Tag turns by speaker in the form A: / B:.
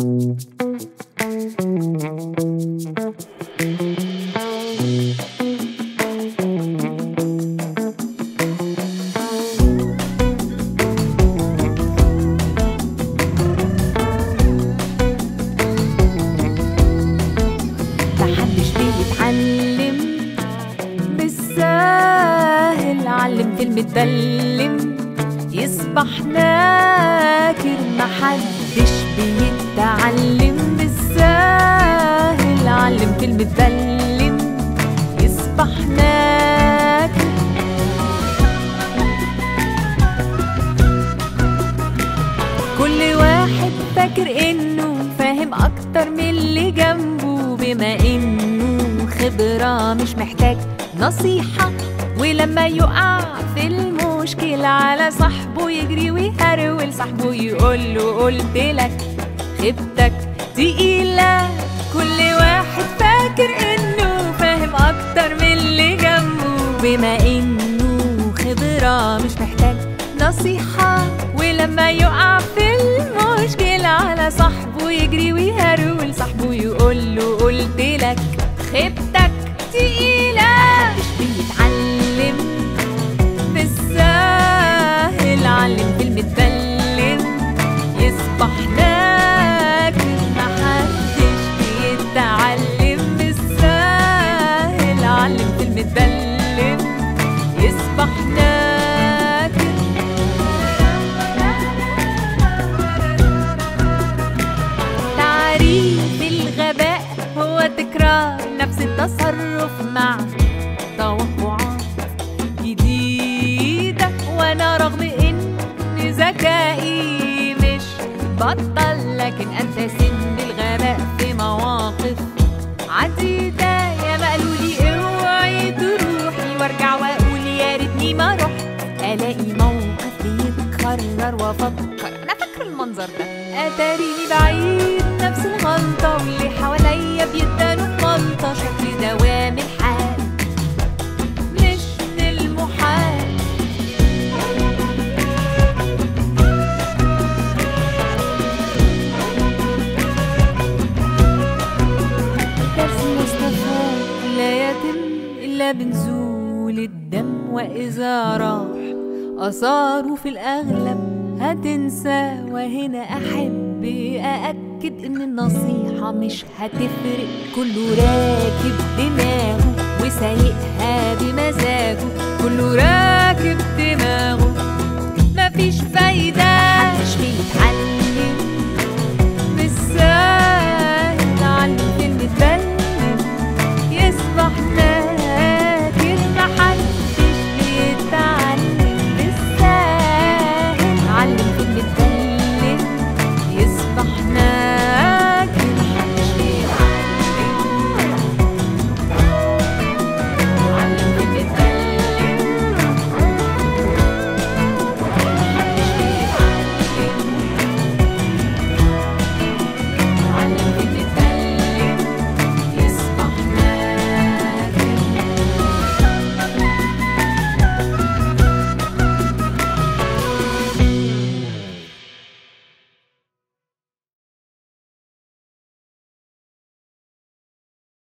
A: محدش بيتعلم بالساهل علم كلمة بلم يصبح ناكر محدش بيتعلم بالساهل علم كلمة بلم يصبح ناكر كل واحد فاكر انه فاهم اكتر من اللي جنبه بما انه خبرة مش محتاج نصيحة ولما يقع في المشكلة على صاحبه يجري ويهرول صاحبه يقول له قلت لك خيبتك تقيلة كل واحد فاكر انه فاهم اكتر من اللي جنبه بما انه خبرة مش محتاج نصيحة ولما يقع في المشكلة على صاحبه يجري ويهرول صاحبه يقول له قلت لك خيبتك تقيلة مش بيتعلم بالساهل علم كلمة بلم يصبح ناكر محدش بيتعلم بالساهل علم كلمة بلم يصبح ناكر تعريف الغباء هو تكرار نفس التصرف مع توقعات جديدة وأنا رغم إن ذكائي مش بطل لكن أنسى سن الغباء في مواقف عديدة يا مقلولي اوعي تروحي وارجع واقول يا ريتني ما رحت الاقي موقف بيتكرر وافكر انا فاكره المنظر ده اتاريني بعيد نفس الغلطه واللي حواليا بيدانوا في غلطه شكل دوام الحال مش من المحال درس مصطفى لا يتم إلا بنزول الدم وإذا راح أثاره في الأغلب هتنسى وهنا أحب أأكد إن النصيحة مش هتفرق كله راكب دماغ